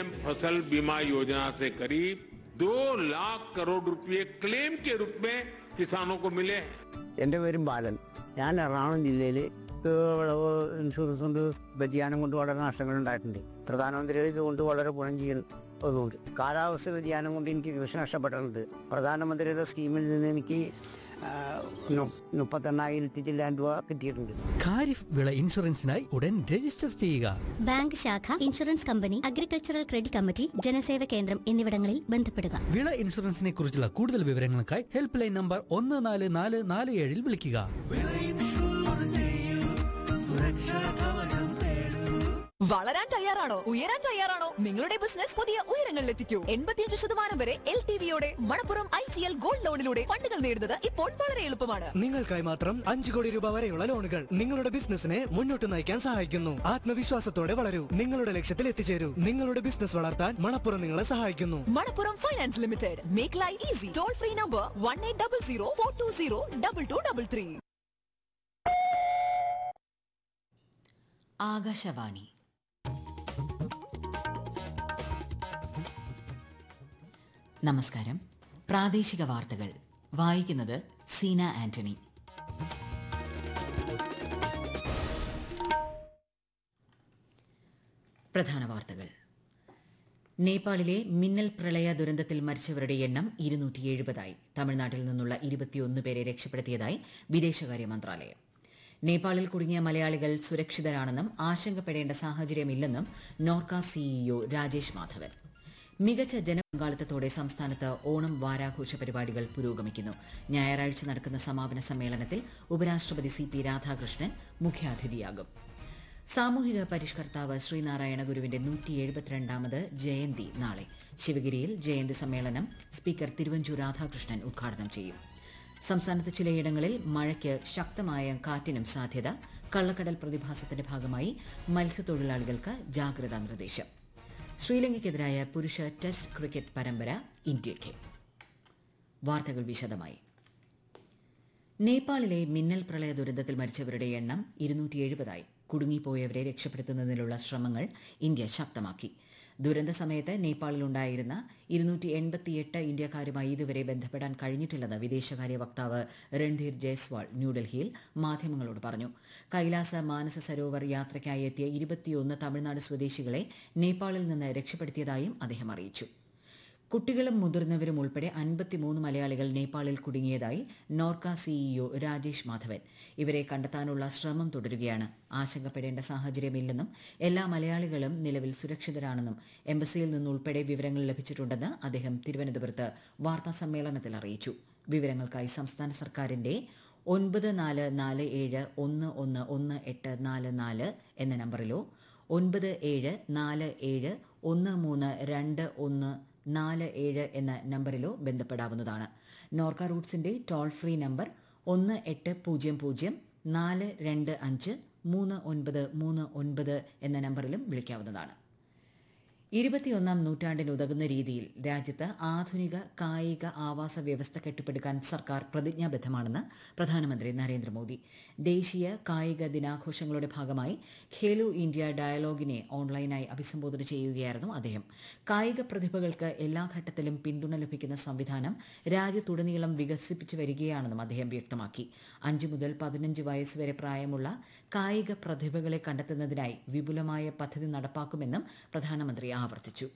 PM फसल बीमा योजना से करीब दो लाख करोड़ रुपए क्लेम के रूप में किसानों को मिले हैं എൻ്റെ പേരും ബാലൻ ഞാൻ എറണാകുളം ജില്ലയിൽ വിളവ് ഇൻഷുറൻസ് കൊണ്ട് വ്യതിയാനം കൊണ്ട് വളരെ നഷ്ടങ്ങൾ ഉണ്ടായിട്ടുണ്ട് പ്രധാനമന്ത്രി ഇതുകൊണ്ട് വളരെ ഗുണം ചെയ്യുന്നതുകൊണ്ട് കാലാവസ്ഥ വ്യതിയാനം കൊണ്ട് എനിക്ക് കൃഷി നഷ്ടപ്പെട്ടിട്ടുണ്ട് പ്രധാനമന്ത്രിയുടെ സ്കീമിൽ നിന്ന് എനിക്ക് ആ, നു- മുപ്പത്തെണ്ണായിരത്തി ചില്ലാൻ രൂപ കിട്ടിയിട്ടുണ്ട് ഖാരിഫ് വിള ഇൻഷുറൻസിനായി ഉടൻ രജിസ്റ്റർ ചെയ്യുക ബാങ്ക് ശാഖ insurance company agricultural credit committee ജനസേവ കേന്ദ്രം എന്നിവിടങ്ങളിൽ ബന്ധപ്പെടുക വിള ഇൻഷുറൻസിനെ കുറിച്ചുള്ള കൂടുതൽ വിവരങ്ങൾക്കായി ഹെൽപ്പ് ലൈൻ നമ്പർ ഒന്ന് നാല് നാല് നാല് ഏഴിൽ വിളിക്കുക വളരാൻ തയ്യാറാണോ ഉയരാൻ തയ്യാറാണോ നിങ്ങളുടെ ബിസിനസ് പുതിയ ഉയരങ്ങളിലെത്തിക്കൂ എൺപത്തിയഞ്ച് ശതമാനം വരെ എൽ ടി വിയോടെ Manappuram I G L gold ലോണിലൂടെ ഫണ്ടുകൾ നേടുന്നത് ഇപ്പോൾ വളരെ എളുപ്പമാണ് നിങ്ങൾക്കായി മാത്രം അഞ്ചു കോടി രൂപ വരെയുള്ള ലോണുകൾ നിങ്ങളുടെ ബിസിനസിനെ മുന്നോട്ട് നയിക്കാൻ സഹായിക്കുന്നു ആത്മവിശ്വാസത്തോടെ വളരൂ നിങ്ങളുടെ ലക്ഷ്യത്തിൽ എത്തിച്ചേരൂ നിങ്ങളുടെ ബിസിനസ് വളർത്താൻ മണപ്പുറം നിങ്ങളെ സഹായിക്കുന്നു Manappuram finance limited make life easy toll free number one eight double zero four two zero double two double three Akashvani നമസ്കാരം പ്രാദേശിക വാർത്തകൾ വായിക്കുന്നത് സീന ആന്റണി പ്രധാന വാർത്തകൾ നേപ്പാളിലെ മിന്നൽ പ്രളയ ദുരന്തത്തിൽ മരിച്ചവരുടെ എണ്ണം ഇരുന്നൂറ്റി എഴുപതായി തമിഴ്നാട്ടിൽ നിന്നുള്ള ഇരുപത്തിയൊന്ന് പേരെ രക്ഷപ്പെടുത്തിയതായി വിദേശകാര്യ മന്ത്രാലയം നേപ്പാളിൽ കുടുങ്ങിയ മലയാളികൾ സുരക്ഷിതരാണെന്നും ആശങ്കപ്പെടേണ്ട സാഹചര്യമില്ലെന്നും നോർക്ക സിഇഒ രാജേഷ് മാധവൻ മികച്ച ജനപങ്കാളിത്തത്തോടെ സംസ്ഥാനത്ത് ഓണം വാരാഘോഷ പരിപാടികൾ പുരോഗമിക്കുന്നു ഞായറാഴ്ച നടക്കുന്ന സമാപന സമ്മേളനത്തിൽ ഉപരാഷ്ട്രപതി സി പി രാധാകൃഷ്ണൻ മുഖ്യാതിഥിയാകും സാമൂഹിക പരിഷ്കർത്താവ് ശ്രീനാരായണ ഗുരുവിന്റെ നൂറ്റി എഴുപത്തിരണ്ടാമത് ജയന്തി നാളെ ശിവഗിരിയിൽ ജയന്തി സമ്മേളനം സ്പീക്കർ തിരുവഞ്ചൂർ രാധാകൃഷ്ണൻ ഉദ്ഘാടനം ചെയ്യും സംസ്ഥാനത്ത് ചിലയിടങ്ങളിൽ മഴയ്ക്ക് ശക്തമായ കാറ്റിനും സാധ്യത കള്ളക്കടൽ പ്രതിഭാസത്തിന്റെ ഭാഗമായി മത്സ്യത്തൊഴിലാളികൾക്ക് ജാഗ്രതാ നിർദ്ദേശം ശ്രീലങ്കയ്ക്കെതിരായ പുരുഷ ടെസ്റ്റ് ക്രിക്കറ്റ് പരമ്പര ഇന്ത്യയ്ക്ക് വാർത്തകൾ വിശദമായി നേപ്പാളിലെ മിന്നൽ പ്രളയ ദുരന്തത്തിൽ മരിച്ചവരുടെ എണ്ണം ഇരുന്നൂറ്റി എഴുപതായി കുടുങ്ങിപ്പോയവരെ രക്ഷപ്പെടുത്തുന്നതിനുള്ള ശ്രമങ്ങൾ ഇന്ത്യ ശക്തമാക്കി ദുരന്ത സമയത്ത് നേപ്പാളിലുണ്ടായിരുന്ന ഇരുന്നൂറ്റി എൺപത്തിയെട്ട് ഇന്ത്യക്കാരുമായി ഇതുവരെ ബന്ധപ്പെടാൻ കഴിഞ്ഞിട്ടില്ലെന്ന് വിദേശകാര്യ വക്താവ് രൺധീർ ജയ്സ്വാൾ ന്യൂഡൽഹിയിൽ മാധ്യമങ്ങളോട് പറഞ്ഞു കൈലാസ മാനസ സരോവർ യാത്രയ്ക്കായി എത്തിയ ഇരുപത്തിയൊന്ന് തമിഴ്നാട് സ്വദേശികളെ നേപ്പാളിൽ നിന്ന് രക്ഷപ്പെടുത്തിയതായും അദ്ദേഹം അറിയിച്ചു കുട്ടികളും മുതിർന്നവരും ഉൾപ്പെടെ അൻപത്തിമൂന്ന് മലയാളികൾ നേപ്പാളിൽ കുടുങ്ങിയതായി നോർക്ക സിഇഒ രാജേഷ് മാധവൻ ഇവരെ കണ്ടെത്താനുള്ള ശ്രമം തുടരുകയാണ് ആശങ്കപ്പെടേണ്ട സാഹചര്യമില്ലെന്നും എല്ലാ മലയാളികളും നിലവിൽ സുരക്ഷിതരാണെന്നും എംബസിയിൽ നിന്നുൾപ്പെടെ വിവരങ്ങൾ ലഭിച്ചിട്ടുണ്ടെന്ന് അദ്ദേഹം തിരുവനന്തപുരത്ത് വാർത്താ സമ്മേളനത്തിൽ അറിയിച്ചു വിവരങ്ങൾക്കായി സംസ്ഥാന സർക്കാരിന്റെ ഒൻപത് നാല് നാല് ഏഴ് ഒന്ന് ഒന്ന് ഒന്ന് എട്ട് നാല് നാല് എന്ന നമ്പറിലോ ഒൻപത് ഏഴ് നാല് ഏഴ് ഒന്ന് മൂന്ന് രണ്ട് ഒന്ന് നാല് ഏഴ് എന്ന നമ്പറിലോ ബന്ധപ്പെടാവുന്നതാണ് നോർക്ക റൂട്ട്സിന്റെ ടോൾ ഫ്രീ നമ്പർ ഒന്ന് എട്ട് പൂജ്യം പൂജ്യം നാല് രണ്ട് അഞ്ച് മൂന്ന് ഒൻപത് മൂന്ന് ഒൻപത് എന്ന നമ്പറിലും വിളിക്കാവുന്നതാണ് ഇരുപത്തിയൊന്നാം നൂറ്റാണ്ടിന് ഉതകുന്ന രീതിയിൽ രാജ്യത്ത് ആധുനിക കായിക ആവാസ വ്യവസ്ഥ കെട്ടിപ്പടുക്കാൻ സർക്കാർ പ്രതിജ്ഞാബദ്ധമാണെന്ന് പ്രധാനമന്ത്രി നരേന്ദ്രമോദി ദേശീയ കായിക ദിനാഘോഷങ്ങളുടെ ഭാഗമായി ഖേലോ ഇന്ത്യ ഡയലോഗിനെ ഓൺലൈനായി അഭിസംബോധന ചെയ്യുകയായിരുന്നു അദ്ദേഹം കായിക പ്രതിഭകൾക്ക് എല്ലാ ഘട്ടത്തിലും പിന്തുണ ലഭിക്കുന്ന സംവിധാനം രാജ്യത്തുടനീളം വികസിപ്പിച്ചു വരികയാണെന്നും അദ്ദേഹം വ്യക്തമാക്കി അഞ്ച് മുതൽ പതിനഞ്ച് വയസ്സ് വരെ പ്രായമുള്ള കായിക പ്രതിഭകളെ കണ്ടെത്തുന്നതിനായി വിപുലമായ പദ്ധതി നടപ്പാക്കുമെന്നും പ്രധാനമന്ത്രി ആവർത്തിച്ചു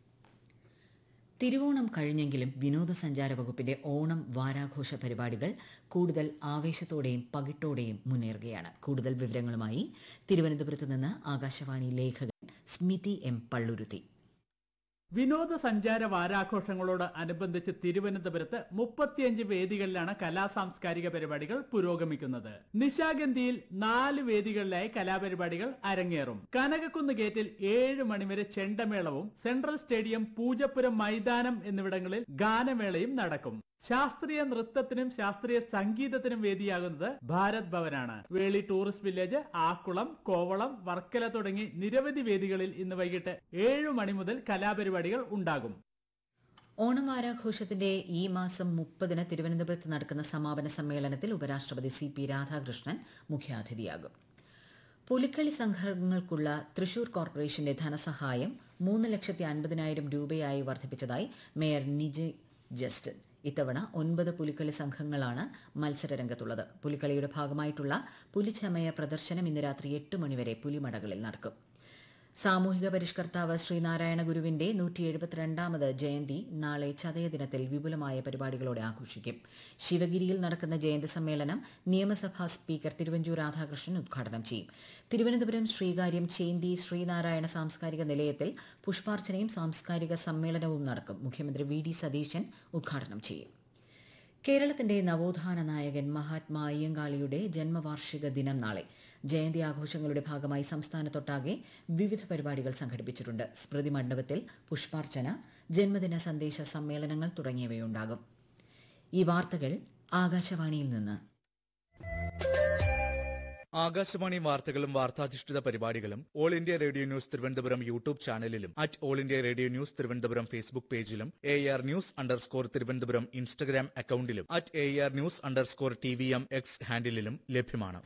തിരുവോണം കഴിഞ്ഞെങ്കിലും വിനോദസഞ്ചാര വകുപ്പിന്റെ ഓണം വാരാഘോഷ പരിപാടികൾ കൂടുതൽ ആവേശത്തോടെയും പകിട്ടോടെയും മുന്നേറുകയാണ് കൂടുതൽ വിവരങ്ങളുമായി തിരുവനന്തപുരത്ത് നിന്ന് ആകാശവാണി ലേഖകൻ സ്മിതി എം പള്ളുരുത്തി വിനോദസഞ്ചാര വാരാഘോഷങ്ങളോട് അനുബന്ധിച്ച് തിരുവനന്തപുരത്ത് മുപ്പത്തിയഞ്ച് വേദികളിലാണ് കലാ സാംസ്കാരിക പരിപാടികൾ പുരോഗമിക്കുന്നത് നിശാഗന്ധിയിൽ നാല് വേദികളിലായി കലാപരിപാടികൾ അരങ്ങേറും കനകക്കുന്ന് ഗേറ്റിൽ ഏഴ് മണിവരെ ചെണ്ടമേളവും സെൻട്രൽ സ്റ്റേഡിയം പൂജപ്പുരം മൈതാനം എന്നിവിടങ്ങളിൽ ഗാനമേളയും നടക്കും ശാസ്ത്രീയ നൃത്തത്തിനും ശാസ്ത്രീയ സംഗീതത്തിനും വേദിയാകുന്നത് ഭാരത് ഭവനാണ് വേളി ടൂറിസ്റ്റ് വില്ലേജ് ആക്കുളം കോവളം വർക്കല തുടങ്ങി നിരവധി വേദികളിൽ ഇന്ന് വൈകിട്ട് ഏഴു മണി മുതൽ കലാപരിപാടികൾ ഉണ്ടാകും ഓണം വാരാഘോഷത്തിന്റെ ഈ മാസം മുപ്പതിന് തിരുവനന്തപുരത്ത് നടക്കുന്ന സമാപന സമ്മേളനത്തിൽ ഉപരാഷ്ട്രപതി സി പി രാധാകൃഷ്ണൻ മുഖ്യാതിഥിയാകും പുലിക്കളി സംഘങ്ങൾക്കുള്ള തൃശൂർ കോർപ്പറേഷന്റെ ധനസഹായം മൂന്ന് ലക്ഷത്തി അൻപതിനായിരം രൂപയായി വർദ്ധിപ്പിച്ചതായി മേയർ നിജി ജസ്റ്റിൻ ഇത്തവണ ഒൻപത് പുലിക്കളി സംഘങ്ങളാണ് മത്സരരംഗത്തുള്ളത് പുലിക്കളിയുടെ ഭാഗമായിട്ടുള്ള പുലിച്ചമയ പ്രദർശനം ഇന്ന് രാത്രി എട്ട് മണിവരെ പുലിമടകളിൽ നടക്കും സാമൂഹിക പരിഷ്കർത്താവ് ശ്രീനാരായണ ഗുരുവിന്റെ നൂറ്റി എഴുപത്തിരണ്ടാമത് ജയന്തി നാളെ ചതയ ദിനത്തിൽ വിപുലമായ പരിപാടികളോടെ ആഘോഷിക്കും ശിവഗിരിയിൽ നടക്കുന്ന ജയന്തി സമ്മേളനം നിയമസഭാ സ്പീക്കർ തിരുവഞ്ചൂർ രാധാകൃഷ്ണൻ ഉദ്ഘാടനം ചെയ്യും തിരുവനന്തപുരം ശ്രീകാര്യം ചേന്തി ശ്രീനാരായണ സാംസ്കാരിക നിലയത്തിൽ പുഷ്പാർച്ചനയും സാംസ്കാരിക സമ്മേളനവും നടക്കും മുഖ്യമന്ത്രി വി ഡി സതീശൻ ഉദ്ഘാടനം ചെയ്യും കേരളത്തിന്റെ നവോത്ഥാന നായകൻ മഹാത്മാ അയ്യങ്കാളിയുടെ ജന്മവാർഷിക ദിനം നാളെ ജയന്തി ആഘോഷങ്ങളുടെ ഭാഗമായി സംസ്ഥാനത്തൊട്ടാകെ വിവിധ പരിപാടികൾ സംഘടിപ്പിച്ചിട്ടുണ്ട് സ്മൃതി മണ്ഡപത്തിൽ പുഷ്പാർച്ചന ജന്മദിന സന്ദേശ സമ്മേളനങ്ങൾ തുടങ്ങിയവയുണ്ടാകും ഈ വാർത്തകൾ ആകാശവാണിയിൽ നിന്ന് ആകാശവാണി വാർത്തകളും വാർത്താധിഷ്ഠിത പരിപാടികളും All India Radio news Thiruvananthapuram YouTube ചാനലിലും at All India Radio news Thiruvananthapuram Facebook പേജിലും A R news underscore Thiruvananthapuram Instagram അക്കൌണ്ടിലും at A R news underscore T V M X ഹാൻഡിലും ലഭ്യമാണ്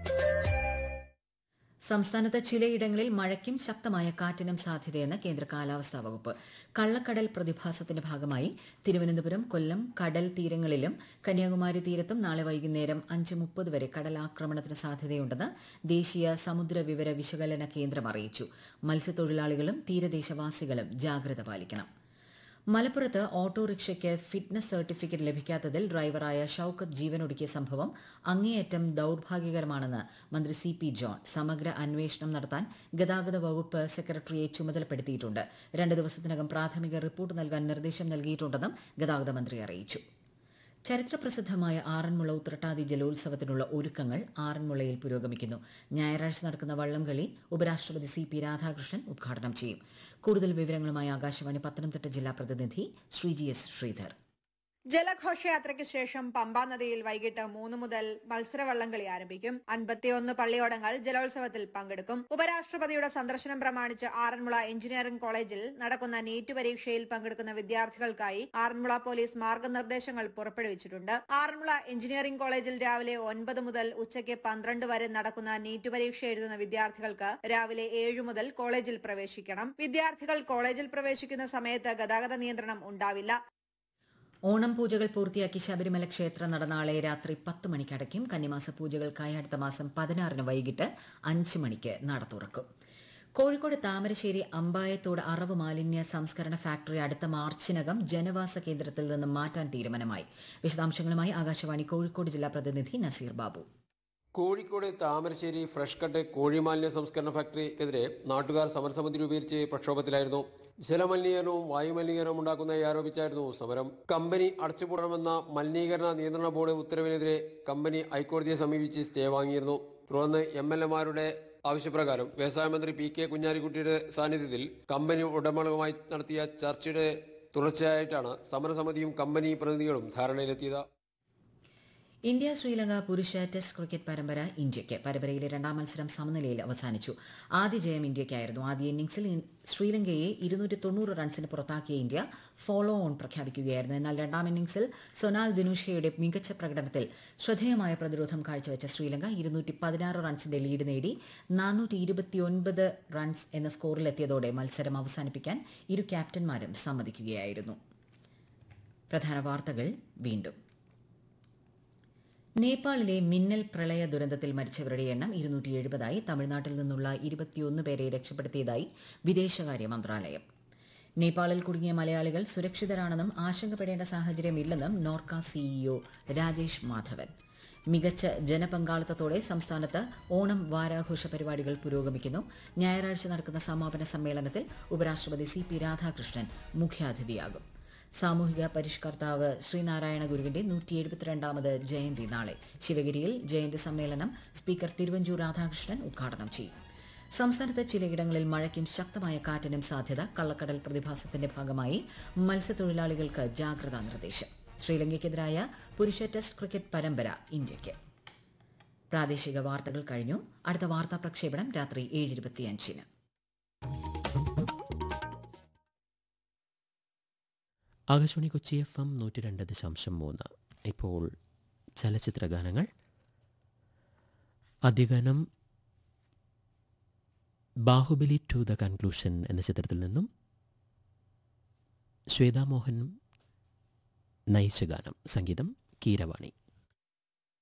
സംസ്ഥാനത്ത് ചിലയിടങ്ങളിൽ മഴയ്ക്കും ശക്തമായ കാറ്റിനും സാധ്യതയെന്ന് കേന്ദ്ര കാലാവസ്ഥാ വകുപ്പ് കള്ളക്കടൽ പ്രതിഭാസത്തിന്റെ ഭാഗമായി തിരുവനന്തപുരം കൊല്ലം കടൽ തീരങ്ങളിലും കന്യാകുമാരി തീരത്തും നാളെ വൈകുന്നേരം അഞ്ച് മുപ്പത് വരെ കടലാക്രമണത്തിന് സാധ്യതയുണ്ടെന്ന് ദേശീയ സമുദ്ര വിവര വിശകലന കേന്ദ്രം അറിയിച്ചു മത്സ്യത്തൊഴിലാളികളും തീരദേശവാസികളും ജാഗ്രത പാലിക്കണം മലപ്പുറത്ത് ഓട്ടോറിക്ഷയ്ക്ക് ഫിറ്റ്നസ് സർട്ടിഫിക്കറ്റ് ലഭിക്കാത്തതിൽ ഡ്രൈവറായ ഷൌക്കത്ത് ജീവനൊടുക്കിയ സംഭവം അങ്ങേയറ്റം ദൌർഭാഗ്യകരമാണെന്ന് മന്ത്രി സി പി ജോൺ സമഗ്ര അന്വേഷണം നടത്താൻ ഗതാഗത വകുപ്പ് സെക്രട്ടറിയെ ചുമതലപ്പെടുത്തിയിട്ടുണ്ട് രണ്ട് ദിവസത്തിനകം പ്രാഥമിക റിപ്പോർട്ട് നൽകാൻ നിർദ്ദേശം നൽകിയിട്ടുണ്ടെന്നും ഗതാഗത മന്ത്രി അറിയിച്ചു ചരിത്രപ്രസിദ്ധമായ ആറന്മുള ഉത്രട്ടാതി ജലോത്സവത്തിനുള്ള ഒരുക്കങ്ങൾ ആറന്മുളയിൽ പുരോഗമിക്കുന്നു ഞായറാഴ്ച നടക്കുന്ന വള്ളംകളി ഉപരാഷ്ട്രപതി സി പി രാധാകൃഷ്ണൻ ഉദ്ഘാടനം ചെയ്യും കൂടുതൽ വിവരങ്ങളുമായി ആകാശവാണി പത്തനംതിട്ട ജില്ലാ പ്രതിനിധി ശ്രീജി എസ് ശ്രീധർ ജലഘോഷയാത്രയ്ക്ക് ശേഷം പമ്പാ നദിയിൽ വൈകിട്ട് മൂന്ന് മുതൽ മത്സരവള്ളംകളി ആരംഭിക്കും അൻപത്തിയൊന്ന് പള്ളിയോടങ്ങൾ ജലോത്സവത്തിൽ പങ്കെടുക്കും ഉപരാഷ്ട്രപതിയുടെ സന്ദർശനം പ്രമാണിച്ച് ആറന്മുള എഞ്ചിനീയറിംഗ് കോളേജിൽ നടക്കുന്ന നീറ്റ് പരീക്ഷയിൽ പങ്കെടുക്കുന്ന വിദ്യാർത്ഥികൾക്കായി ആറന്മുള പോലീസ് മാർഗനിർദ്ദേശങ്ങൾ പുറപ്പെടുവിച്ചിട്ടുണ്ട് ആറന്മുള എഞ്ചിനീയറിംഗ് കോളേജിൽ രാവിലെ ഒൻപത് മുതൽ ഉച്ചയ്ക്ക് പന്ത്രണ്ട് വരെ നടക്കുന്ന നീറ്റ് പരീക്ഷ എഴുതുന്ന വിദ്യാർത്ഥികൾക്ക് രാവിലെ ഏഴ് മുതൽ കോളേജിൽ പ്രവേശിക്കണം വിദ്യാർത്ഥികൾ കോളേജിൽ പ്രവേശിക്കുന്ന സമയത്ത് ഗതാഗത നിയന്ത്രണം ഉണ്ടാവില്ല ഓണം പൂജകൾ പൂർത്തിയാക്കി ശബരിമല ക്ഷേത്ര നട നാളെ രാത്രി പത്ത് മണിക്ക് അടയ്ക്കും കന്നിമാസ പൂജകൾക്കായി അടുത്ത മാസം പതിനാറിന് വൈകിട്ട് അഞ്ച് മണിക്ക് നട തുറക്കും കോഴിക്കോട് താമരശ്ശേരി അമ്പായത്തോട് അറവ് മാലിന്യ സംസ്കരണ ഫാക്ടറി അടുത്ത മാർച്ചിനകം ജനവാസ കേന്ദ്രത്തിൽ നിന്ന് മാറ്റാൻ തീരുമാനമായി വിശദാംശങ്ങളുമായി ആകാശവാണി കോഴിക്കോട് ജില്ലാ പ്രതിനിധി നസീർ ബാബു കോഴിക്കോട് താമരശ്ശേരി ഫ്രഷ് കട്ട് കോഴിമാലിന്യ സംസ്കരണ ഫാക്ടറിക്കെതിരെ നാട്ടുകാർ സമരസമിതി രൂപീകരിച്ച് പ്രക്ഷോഭത്തിലായിരുന്നു ജലമലിനീകരണവും വായുമലിനീകരണവും ഉണ്ടാക്കുന്നതായി ആരോപിച്ചായിരുന്നു സമരം കമ്പനി അടച്ചുപൂടണമെന്ന മലിനീകരണ നിയന്ത്രണ ബോർഡ് ഉത്തരവിനെതിരെ കമ്പനി ഹൈക്കോടതിയെ സമീപിച്ച് സ്റ്റേ വാങ്ങിയിരുന്നു തുടർന്ന് എം എൽ എമാരുടെ ആവശ്യപ്രകാരം വ്യവസായ മന്ത്രി പി കെ കുഞ്ഞാലിക്കുട്ടിയുടെ സാന്നിധ്യത്തിൽ കമ്പനി ഉടമകളുമായി നടത്തിയ ചർച്ചയുടെ തുടർച്ചയായിട്ടാണ് സമരസമിതിയും കമ്പനി പ്രതിനിധികളും ധാരണയിലെത്തിയത് ഇന്ത്യ ശ്രീലങ്ക പുരുഷ ടെസ്റ്റ് ക്രിക്കറ്റ് പരമ്പര ഇന്ത്യയ്ക്ക് പരമ്പരയിലെ രണ്ടാം മത്സരം സമനിലയിൽ അവസാനിച്ചു ആദ്യ ജയം ഇന്ത്യയ്ക്കായിരുന്നു ആദ്യ ഇന്നിംഗ്സിൽ ഇൻ- ശ്രീലങ്കയെ ഇരുന്നൂറ്റി തൊണ്ണൂറ് റൺസിന് പുറത്താക്കിയ ഇന്ത്യ ഫോളോ ഓൺ പ്രഖ്യാപിക്കുകയായിരുന്നു എന്നാൽ രണ്ടാം ഇന്നിംഗ്സിൽ സൊനാൽ ദിനുഷയുടെ മികച്ച പ്രകടനത്തിൽ ശ്രദ്ധേയമായ പ്രതിരോധം കാഴ്ചവെച്ച ശ്രീലങ്ക ഇരുന്നൂറ്റി പതിനാറ് റൺസിന്റെ ലീഡ് നേടി നാനൂറ്റി ഇരുപത്തിയൊൻപത് റൺസ് എന്ന സ്കോറിലെത്തിയതോടെ മത്സരം അവസാനിപ്പിക്കാൻ ഇരു ക്യാപ്റ്റന്മാരും സമ്മതിക്കുകയായിരുന്നു പ്രധാന വാർത്തകൾ വീണ്ടും നേപ്പാളിലെ മിന്നൽ പ്രളയ ദുരന്തത്തിൽ മരിച്ചവരുടെ എണ്ണം ഇരുന്നൂറ്റി എഴുപതായി തമിഴ്നാട്ടിൽ നിന്നുള്ള ഇരുപത്തിയൊന്ന് പേരെ രക്ഷപ്പെടുത്തിയതായി വിദേശകാര്യ മന്ത്രാലയം നേപ്പാളിൽ കുടുങ്ങിയ മലയാളികൾ സുരക്ഷിതരാണെന്നും ആശങ്കപ്പെടേണ്ട സാഹചര്യമില്ലെന്നും നോർക്ക സിഇഒ രാജേഷ് മാധവൻ മികച്ച ജനപങ്കാളിത്തത്തോടെ സംസ്ഥാനത്ത് ഓണം വാരാഘോഷ പരിപാടികൾ പുരോഗമിക്കുന്നു ഞായറാഴ്ച നടക്കുന്ന സമാപന സമ്മേളനത്തിൽ ഉപരാഷ്ട്രപതി സി പി രാധാകൃഷ്ണൻ മുഖ്യാതിഥിയാകും സാമൂഹിക പരിഷ്കർത്താവ് ശ്രീനാരായണ ഗുരുവിന്റെ നൂറ്റി എഴുപത്തിരണ്ടാമത് ജയന്തി നാളെ ശിവഗിരിയിൽ ജയന്തി സമ്മേളനം സ്പീക്കർ തിരുവഞ്ചൂർ രാധാകൃഷ്ണൻ ഉദ്ഘാടനം ചെയ്യും സംസ്ഥാനത്ത് ചിലയിടങ്ങളിൽ മഴയ്ക്കും ശക്തമായ കാറ്റിനും സാധ്യത കള്ളക്കടൽ പ്രതിഭാസത്തിന്റെ ഭാഗമായി മത്സ്യത്തൊഴിലാളികൾക്ക് ജാഗ്രതാ നിർദ്ദേശം ശ്രീലങ്കയ്ക്കെതിരായ പുരുഷ ടെസ്റ്റ് ക്രിക്കറ്റ് പരമ്പര ഇന്ത്യയ്ക്ക് പ്രാദേശിക വാർത്തകൾ കഴിഞ്ഞു അടുത്ത വാർത്താ പ്രക്ഷേപണം രാത്രി ഏഴ് ഇരുപത്തിയഞ്ചിന് ആകാശവാണി കൊച്ചി എഫ് എം നൂറ്റി രണ്ട് ദശാംശം മൂന്ന് ഇപ്പോൾ ചലച്ചിത്ര ഗാനങ്ങൾ ആദ്യഗാനം ബാഹുബലി ടു ദ കൺക്ലൂഷൻ എന്ന ചിത്രത്തിൽ നിന്നും ശ്വേതാമോഹൻ നയിച്ച ഗാനം സംഗീതം കീരവാണി